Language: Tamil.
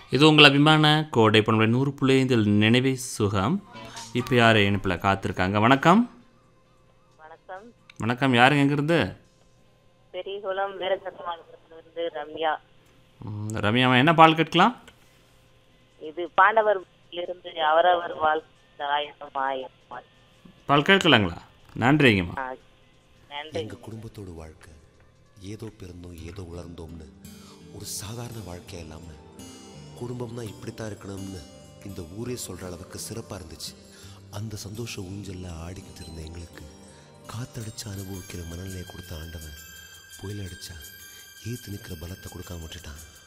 இது உங்கள் அபிமான கோடை பண்புடைய நூறு புள்ளி ஐந்தில் நினைவே சுகம் இப்போ யார் இணைப்பில் காத்திருக்காங்க வணக்கம் வணக்கம் வணக்கம் யாருங்க எங்கேருந்து பெரியகுளம் வீரசத்தமானத்திலிருந்து ரம்யா ம், ரம்யாமா என்ன பால் கட்டலாம் இது பாண்டவர் இருந்து அவரவர் வாழ்க்கை ஆயிரம் ஆயிரம் பால் கேட்கலாங்களா நன்றிங்கம்மா ஆ, நன்றி எங்க குடும்பத்தோட வாழ்க்கை ஏதோ பிறந்தோம் ஏதோ உலர்ந்தோம்னு ஒரு சாதாரண வாழ்க்கை இல்லாம குடும்பம்னா இப்படித்தான் இருக்கணும்னு இந்த ஊரே சொல்ற அளவுக்கு சிறப்பா இருந்துச்சு அந்த சந்தோஷ ஊஞ்சல்ல ஆடிக்கிட்டு இருந்த எங்களுக்கு காத்தடிச்சு அனுபவிக்கிற மனநிலையை கொடுத்த ஆண்டவன் புயல் அடிச்சா ஏத்து நிற்கிற பலத்தை கொடுக்காம விட்டுட்டான்